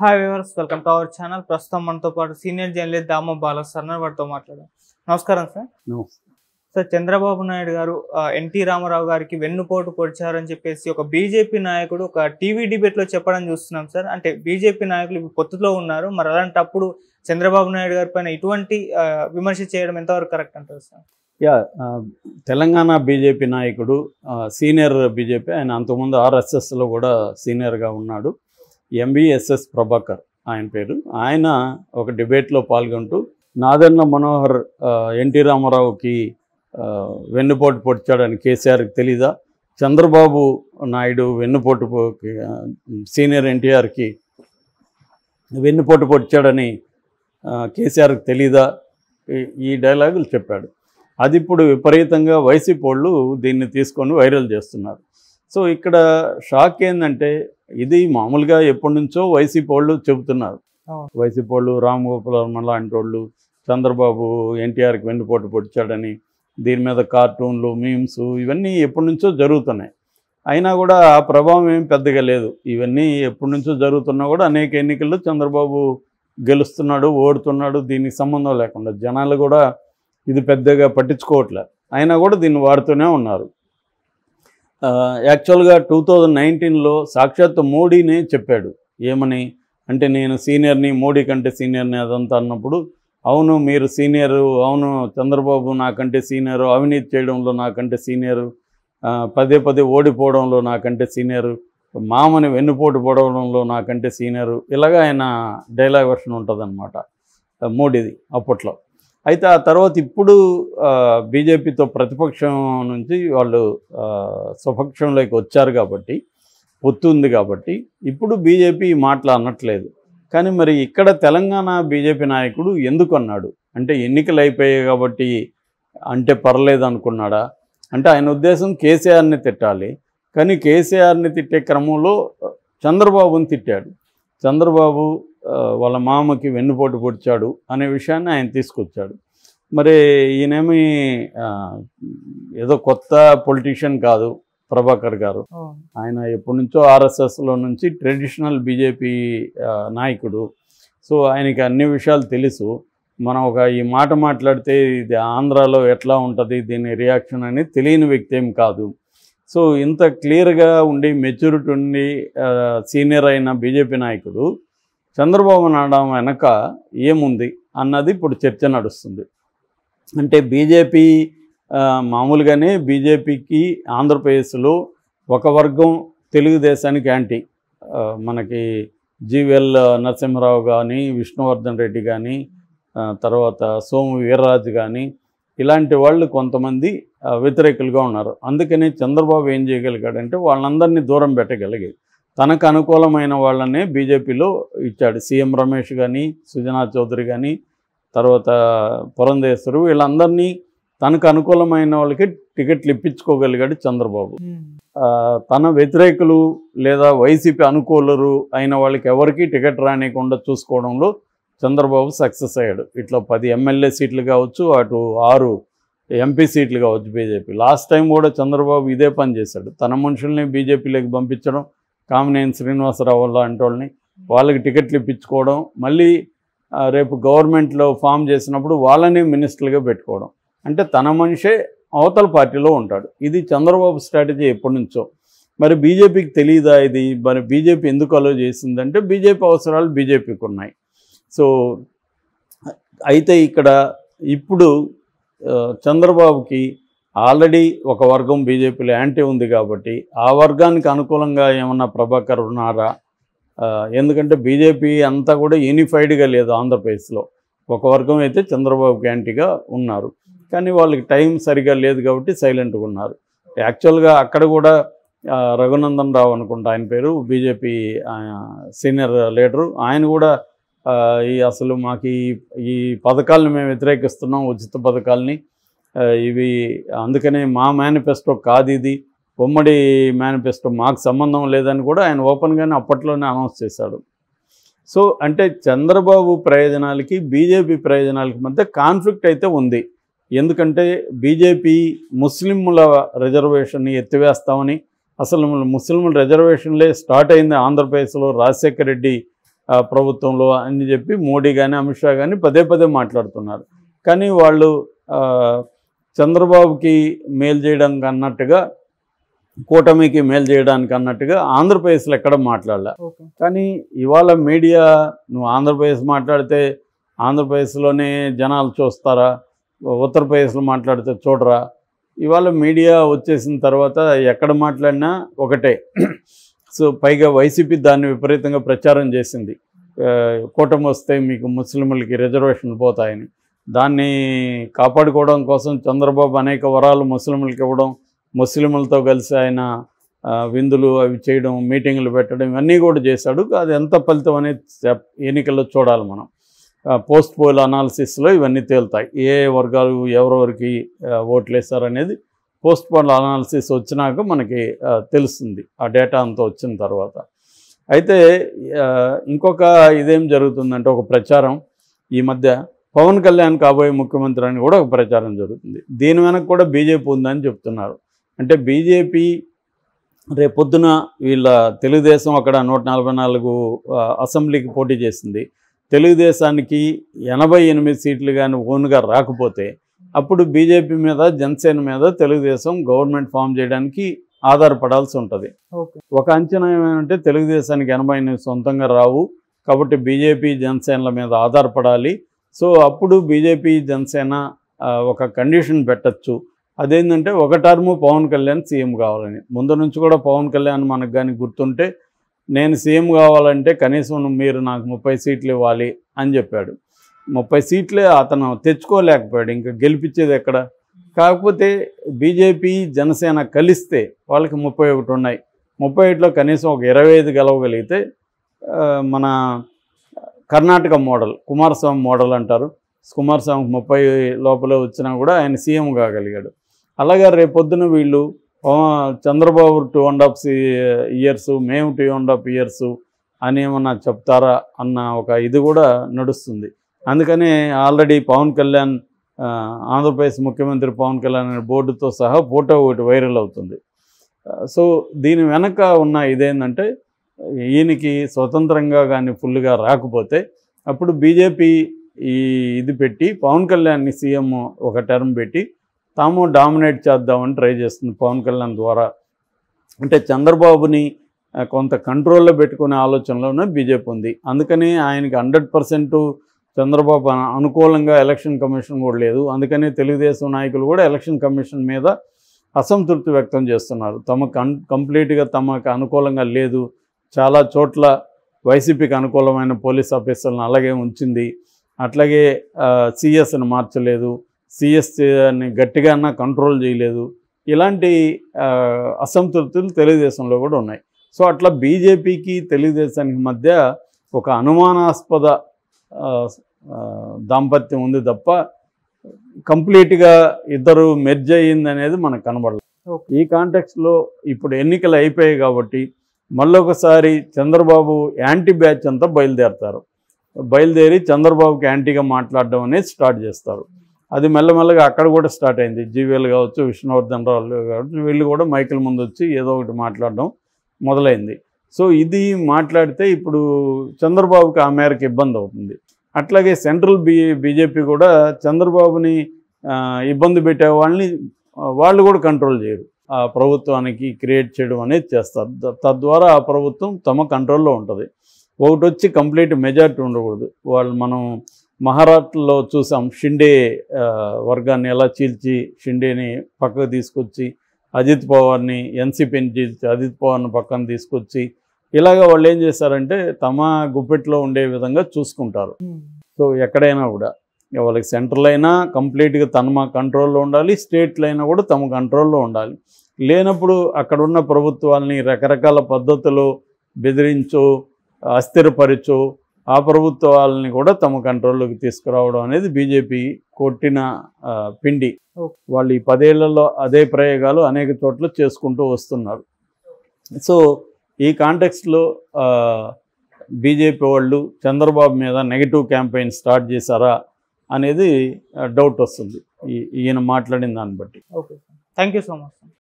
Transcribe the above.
Hi viewers welcome to our channel ప్రస్తుతం మనతో పాటు senior journalist Dama Bala sir వారితో మాట్లాడాం నమస్కారం సార్ నమస్తే. సార్ చంద్రబాబు నాయుడు గారు ఆ, ఎన్టీ రామారావు గారికి వెన్నుపోటు పొడిచారని చెప్పేసి ఒక బీజేపీ నాయకుడు ఒక టీవీ డిబేట్ లో చెప్పడం చూస్తున్నాం సార్ అంటే బీజేపీ నాయకులు ఇప్పుడు పొత్తులో ఉన్నారు మరి అలాంటప్పుడు చంద్రబాబు నాయుడు గారి పైన ఇటువంటి ఆ, విమర్శ చేయడం ఎంతవరకు కరెక్ట్ అంటారు సార్ యా ఆ, తెలంగాణ బీజేపీ నాయకుడు ఆ, సీనియర్ బీజేపీ ఆయన అంతకుముందు ఆర్ఎస్ఎస్లో కూడా సీనియర్గా ఉన్నాడు ఎంబీఎస్ఎస్ ప్రభాకర్ ఆయన పేరు ఆయన ఒక డిబేట్లో పాల్గొంటూ నాదెండ్ల మనోహర్ ఆ, ఎన్టీ రామారావుకి ఆ, వెన్నుపోటు పొడిచాడని కేసీఆర్కి తెలీదా చంద్రబాబు నాయుడు వెన్నుపోటు పొ- ఆ, సీనియర్ ఎన్టీఆర్కి వెన్నుపోటు పొడిచాడని ఆ, కేసీఆర్కి తెలీదా ఈ- ఈ డైలాగులు చెప్పాడు అది ఇప్పుడు విపరీతంగా వైసీపీ వాళ్ళు దీన్ని తీసుకొని వైరల్ చేస్తున్నారు సో ఇక్కడ షాక్ ఏంటంటే ఇది మామూలుగా ఎప్పటి నుంచో వైసీపీ వాళ్ళు చెబుతున్నారు అవును. వైసీపీ వాళ్ళు రామ్ గోపాల్ వర్మ లాంటి వాళ్ళు చంద్రబాబు ఎన్టీఆర్కి వెన్నుపోటు పొడిచాడని దీని మీద కార్టూన్లు మీమ్స్ ఇవన్నీ ఎప్పటి నుంచో జరుగుతున్నాయి అయినా కూడా ఆ ప్రభావం ఏం పెద్దగా లేదు ఇవన్నీ ఎప్పటి నుంచో జరుగుతున్నా కూడా అనేక ఎన్నికల్లో చంద్రబాబు గెలుస్తున్నాడు ఓడుతున్నాడు దీనికి సంబంధం లేకుండా జనాలు కూడా ఇది పెద్దగా పట్టించుకోవట్లే అయినా కూడా దీన్ని వాడుతూనే ఉన్నారు ఆ, యాక్చువల్గా టూ థౌజండ్ నైన్టీన్లో సాక్షాత్ మోడీనే చెప్పాడు ఏమని అంటే నేను సీనియర్ని మోడీ కంటే సీనియర్ని అదంతా అన్నప్పుడు అవును మీరు సీనియరు అవును చంద్రబాబు నాకంటే సీనియరు అవినీతి చేయడంలో నాకంటే సీనియరు ఆ, పదే పదే ఓడిపోవడంలో నాకంటే సీనియరు మామని వెన్నుపోటు పొడవడంలో నాకంటే సీనియరు ఇలాగ ఆయన డైలాగ్ వర్షన్ ఉంటుందన్నమాట ఆ, మోడీది అప్పట్లో అయితే ఆ తర్వాత ఇప్పుడు బీజేపీతో ప్రతిపక్షం నుంచి వాళ్ళు ఆ, స్వపక్షంలోకి వచ్చారు కాబట్టి పొత్తు ఉంది కాబట్టి ఇప్పుడు బీజేపీ ఈ మాటలు అనట్లేదు కానీ మరి ఇక్కడ తెలంగాణ బీజేపీ నాయకుడు ఎందుకు అన్నాడు అంటే ఎన్నికలు అయిపోయాయి కాబట్టి అంటే పర్లేదు అనుకున్నాడా అంటే ఆయన ఉద్దేశం కేసీఆర్ని తిట్టాలి కానీ కేసీఆర్ని తిట్టే క్రమంలో చంద్రబాబుని తిట్టాడు చంద్రబాబు ఆ, వాళ్ళ మామకి వెన్నుపోటు పొడిచాడు అనే విషయాన్ని ఆయన తీసుకొచ్చాడు మరి ఈయనేమి ఆ, ఏదో కొత్త పొలిటీషియన్ కాదు ప్రభాకర్ గారు అవును. ఆయన ఎప్పటి నుంచో ఆర్ఎస్ఎస్లో నుంచి ట్రెడిషనల్ బీజేపీ నాయకుడు సో ఆయనకి అన్ని విషయాలు తెలుసు మనం ఒక ఈ మాట మాట్లాడితే ఇది ఆంధ్రాలో ఎట్లా ఉంటుంది దీని రియాక్షన్ అని తెలియని వ్యక్తి ఏం కాదు సో ఇంత క్లియర్గా ఉండి మెచ్యూరిటీ ఉండి సీనియర్ అయిన బీజేపీ నాయకుడు చంద్రబాబు నాయుడు వెనక ఏముంది అన్నది ఇప్పుడు చర్చ నడుస్తుంది అంటే బీజేపీ ఆ, మామూలుగానే బీజేపీకి ఆంధ్రప్రదేశ్లో ఒక వర్గం తెలుగుదేశానికి యాంటీ ఆ, మనకి జీవీఎల్ నరసింహరావు కానీ విష్ణువర్ధన్ రెడ్డి కానీ ఆ, తర్వాత సోము వీర్రాజు కానీ ఇలాంటి వాళ్ళు కొంతమంది ఆ, వ్యతిరేకులుగా ఉన్నారు అందుకని చంద్రబాబు ఏం చేయగలిగాడంటే వాళ్ళందరినీ దూరం పెట్టగలిగాడు తనకు అనుకూలమైన వాళ్ళనే బీజేపీలో ఇచ్చాడు సీఎం రమేష్ కానీ సుజనా చౌదరి కానీ తర్వాత పురంధేశ్వరు వీళ్ళందరినీ తనకు అనుకూలమైన వాళ్ళకి టికెట్లు ఇప్పించుకోగలిగాడు చంద్రబాబు ఉమ్. ఆ, తన వ్యతిరేకులు లేదా వైసీపీ అనుకూలరు అయిన వాళ్ళకి ఎవరికి టికెట్ రానియకుండా చూసుకోవడంలో చంద్రబాబు సక్సెస్ అయ్యాడు ఇట్లా పది ఎమ్మెల్యే సీట్లు కావచ్చు అటు ఆరు ఎంపీ సీట్లు కావచ్చు బీజేపీ లాస్ట్ టైం కూడా చంద్రబాబు ఇదే పని చేశాడు తన మనుషుల్ని బీజేపీలోకి పంపించడం కామినేని శ్రీనివాసరావు లాంటి వాళ్ళని వాళ్ళకి టికెట్లు ఇప్పించుకోవడం మళ్ళీ ఆ, రేపు గవర్నమెంట్లో ఫామ్ చేసినప్పుడు వాళ్ళని మినిస్టర్లుగా పెట్టుకోవడం అంటే తన మనిషే అవతల పార్టీలో ఉంటాడు ఇది చంద్రబాబు స్ట్రాటజీ ఎప్పటి నుంచో మరి బీజేపీకి తెలియదా ఇది మరి బీజేపీ ఎందుకు అలో చేసిందంటే బీజేపీ అవసరాలు బీజేపీకి ఉన్నాయి సో అయితే ఇక్కడ ఇప్పుడు ఆ, చంద్రబాబుకి ఆల్రెడీ ఒక వర్గం బీజేపీలో యాంటీ ఉంది కాబట్టి ఆ వర్గానికి అనుకూలంగా ఏమన్నా ప్రభాకర్ ఉన్నారా ఆ, ఎందుకంటే బీజేపీ అంతా కూడా యూనిఫైడ్గా లేదు ఆంధ్రప్రదేశ్లో ఒక వర్గం అయితే చంద్రబాబుకి యాంటీగా ఉన్నారు కానీ వాళ్ళకి టైం సరిగా లేదు కాబట్టి సైలెంట్గా ఉన్నారు యాక్చువల్గా అక్కడ కూడా ఆ, రఘునందన్ రావు అనుకుంటా ఆయన పేరు బీజేపీ సీనియర్ లీడరు ఆయన కూడా ఆ, ఈ అసలు మాకు ఈ ఈ పథకాలను మేము వ్యతిరేకిస్తున్నాం ఉచిత పథకాలని ఆ, ఇవి అందుకనే మా మేనిఫెస్టో కాదు ఇది ఉమ్మడి మేనిఫెస్టో మాకు సంబంధం లేదని కూడా ఆయన ఓపెన్గానే అప్పట్లోనే అనౌన్స్ చేశాడు సో అంటే చంద్రబాబు ప్రయోజనాలకి బీజేపీ ప్రయోజనాలకి మధ్య కాన్ఫ్లిక్ట్ అయితే ఉంది ఎందుకంటే బీజేపీ ముస్లింల రిజర్వేషన్ని ఎత్తివేస్తామని అసలు ముస్లింల రిజర్వేషన్లే స్టార్ట్ అయింది ఆంధ్రప్రదేశ్లో రాజశేఖర రెడ్డి ఆ, ప్రభుత్వంలో అని చెప్పి మోడీ కానీ అమిత్ షా కానీ పదే పదే మాట్లాడుతున్నారు కానీ వాళ్ళు ఆ, చంద్రబాబుకి మేలు చేయడానికి అన్నట్టుగా కూటమికి మేలు చేయడానికి అన్నట్టుగా ఆంధ్రప్రదేశ్లో ఎక్కడ మాట్లాడలే ఓకే కానీ ఇవాళ మీడియా నువ్వు ఆంధ్రప్రదేశ్ మాట్లాడితే ఆంధ్రప్రదేశ్లోనే జనాలు చూస్తారా ఉత్తరప్రదేశ్లో మాట్లాడితే చూడరా ఇవాళ మీడియా వచ్చేసిన తర్వాత ఎక్కడ మాట్లాడినా ఒకటే సో పైగా వైసీపీ దాన్ని విపరీతంగా ప్రచారం చేసింది ఆ, కూటమి వస్తే మీకు ముస్లింలకి రిజర్వేషన్లు పోతాయని దాన్ని కాపాడుకోవడం కోసం చంద్రబాబు అనేక వరాలు ముస్లింలకు ఇవ్వడం ముస్లింలతో కలిసి ఆయన ఆ, విందులు అవి చేయడం మీటింగులు పెట్టడం ఇవన్నీ కూడా చేశాడు అది ఎంత ఫలితం అనేది చెప్- ఎన్నికల్లో చూడాలి మనం పోస్ట్ పోల్ అనాలిసిస్లో ఇవన్నీ తేలుతాయి ఏ వర్గాలు ఎవరెవరికి ఆ, ఓట్లు వేశారనేది పోస్ట్ పోల్ అనాలిసిస్ వచ్చినాక మనకి ఆ, తెలుస్తుంది ఆ డేటా అంతా వచ్చిన తర్వాత అయితే ఆ, ఇంకొక ఇదేం జరుగుతుందంటే ఒక ప్రచారం ఈ మధ్య పవన్ కళ్యాణ్ కాబోయే ముఖ్యమంత్రి అని కూడా ఒక ప్రచారం జరుగుతుంది దీని వెనక కూడా బీజేపీ ఉందని చెప్తున్నారు అంటే బీజేపీ రేపొద్దున వీళ్ళ తెలుగుదేశం అక్కడ నూట నలభై నాలుగు ఆ, అసెంబ్లీకి పోటీ చేసింది తెలుగుదేశానికి ఎనభై ఎనిమిది సీట్లు కానీ ఓన్గా రాకపోతే అప్పుడు బీజేపీ మీద జనసేన మీద తెలుగుదేశం గవర్నమెంట్ ఫామ్ చేయడానికి ఆధారపడాల్సి ఉంటుంది ఓకే ఒక అంచనా ఏమంటే తెలుగుదేశానికి ఎనభై ఎనిమిది సొంతంగా రావు కాబట్టి బీజేపీ జనసేనల మీద ఆధారపడాలి సో అప్పుడు బీజేపీ జనసేన ఆ, ఒక కండిషన్ పెట్టచ్చు అదేంటంటే ఒక టర్ము పవన్ కళ్యాణ్ సీఎం కావాలని ముందు నుంచి కూడా పవన్ కళ్యాణ్ మనకు కానీ గుర్తుంటే నేను సీఎం కావాలంటే కనీసం మీరు నాకు ముప్పై సీట్లు ఇవ్వాలి అని చెప్పాడు ముప్పై సీట్లే అతను తెచ్చుకోలేకపోయాడు ఇంకా గెలిపించేది ఎక్కడ కాకపోతే బీజేపీ జనసేన కలిస్తే వాళ్ళకి ముప్పై ఒకటి ఉన్నాయి ముప్పై ఒకటిలో కనీసం ఒక ఇరవై ఐదు గెలవగలిగితే ఆ, మన కర్ణాటక మోడల్ కుమారస్వామి మోడల్ అంటారు కుమారస్వామికి ముప్పై లోపల వచ్చినా కూడా ఆయన సీఎం కాగలిగాడు అలాగే రేపొద్దున వీళ్ళు ఆ, Chandrababu two and half years మేము టూ అండ్ హాఫ్ ఇయర్స్ అని ఏమన్నా చెప్తారా అన్న ఒక ఇది కూడా నడుస్తుంది అందుకని ఆల్రెడీ పవన్ కళ్యాణ్ ఆ, ఆంధ్రప్రదేశ్ ముఖ్యమంత్రి పవన్ కళ్యాణ్ అనే బోర్డుతో సహా ఫోటో ఒకటి వైరల్ అవుతుంది ఆ, సో దీని వెనక ఉన్న ఇదేంటంటే ఈయనకి స్వతంత్రంగా కానీ ఫుల్గా రాకపోతే అప్పుడు బీజేపీ ఈ ఇది పెట్టి పవన్ కళ్యాణ్ని సీఎం ఒక టర్మ్ పెట్టి తాము డామినేట్ చేద్దామని ట్రై చేస్తుంది పవన్ కళ్యాణ్ ద్వారా అంటే చంద్రబాబుని ఆ, కొంత కంట్రోల్లో పెట్టుకునే ఆలోచనలోనే బీజేపీ ఉంది అందుకని ఆయనకి హండ్రెడ్ పర్సెంట్ చంద్రబాబు అను- అనుకూలంగా ఎలక్షన్ కమిషన్ కూడా లేదు అందుకని తెలుగుదేశం నాయకులు కూడా ఎలక్షన్ కమిషన్ మీద అసంతృప్తి వ్యక్తం చేస్తున్నారు తమ కం కంప్లీట్గా తమకు అనుకూలంగా లేదు చాలా చోట్ల వైసీపీకి అనుకూలమైన పోలీస్ ఆఫీసర్లను అలాగే ఉంచింది అట్లాగే సిఎస్ని మార్చలేదు సిఎస్ని గట్టిగా అన్నా కంట్రోల్ చేయలేదు ఇలాంటి ఆ, అసంతృప్తులు తెలుగుదేశంలో కూడా ఉన్నాయి సో అట్లా బీజేపీకి తెలుగుదేశానికి మధ్య ఒక అనుమానాస్పద ఆ, ఆ, దాంపత్యం ఉంది తప్ప కంప్లీట్గా ఇద్దరు మెర్జ్ అయ్యింది అనేది మనకు కనబడలేదు ఓకే. ఈ కాంటెక్స్లో ఇప్పుడు ఎన్నికలు అయిపోయాయి కాబట్టి మళ్ళొకసారి చంద్రబాబు యాంటీ బ్యాచ్ అంతా బయలుదేరతారు బయలుదేరి చంద్రబాబుకి యాంటీగా మాట్లాడడం అనేది స్టార్ట్ చేస్తారు అది మెల్లమెల్లగా అక్కడ కూడా స్టార్ట్ అయింది జీవీఎల్ కావచ్చు విష్ణువర్ధన్ రావు కావచ్చు వీళ్ళు కూడా మైకుల ముందు వచ్చి ఏదో ఒకటి మాట్లాడడం మొదలైంది సో ఇది మాట్లాడితే ఇప్పుడు చంద్రబాబుకి ఆ మేరకు ఇబ్బంది అవుతుంది అట్లాగే సెంట్రల్ బీ బీజేపీ కూడా చంద్రబాబుని ఆ, ఇబ్బంది పెట్టే వాళ్ళని ఆ, వాళ్ళు కూడా కంట్రోల్ చేయరు ఆ ప్రభుత్వానికి క్రియేట్ చేయడం అనేది చేస్తారు ద- తద్వారా ఆ ప్రభుత్వం తమ కంట్రోల్లో ఉంటుంది ఒకటి వచ్చి కంప్లీట్ మెజారిటీ ఉండకూడదు వాళ్ళు మనం మహారాష్ట్రలో చూసాం షిండే ఆ, వర్గాన్ని ఎలా చీల్చి షిండేని పక్కకు తీసుకొచ్చి అజిత్ పవార్ని ఎన్సీపీని చీల్చి అజిత్ పవార్ని పక్కన తీసుకొచ్చి ఇలాగ వాళ్ళు ఏం చేశారంటే తమ గుప్పెట్లో ఉండే విధంగా చూసుకుంటారు సో ఎక్కడైనా కూడా ఇక వాళ్ళకి సెంట్రల్ అయినా కంప్లీట్గా తన మా కంట్రోల్లో ఉండాలి స్టేట్లో అయినా కూడా తమ కంట్రోల్లో ఉండాలి లేనప్పుడు అక్కడ ఉన్న ప్రభుత్వాల్ని రకరకాల పద్ధతులు బెదిరించో అస్థిరపరచో ఆ ప్రభుత్వాలని కూడా తమ కంట్రోల్లోకి తీసుకురావడం అనేది బీజేపీ కొట్టిన ఆ, పిండి ఓకే. వాళ్ళు ఈ పదేళ్లలో అదే ప్రయోగాలు అనేక చోట్ల చేసుకుంటూ వస్తున్నారు సో ఈ కాంటెక్స్ట్లో బీజేపీ వాళ్ళు చంద్రబాబు మీద నెగిటివ్ క్యాంపెయిన్ స్టార్ట్ చేశారా అనేది డౌట్ వస్తుంది ఈ- ఈయన మాట్లాడిన దాన్ని బట్టి okay thank you so much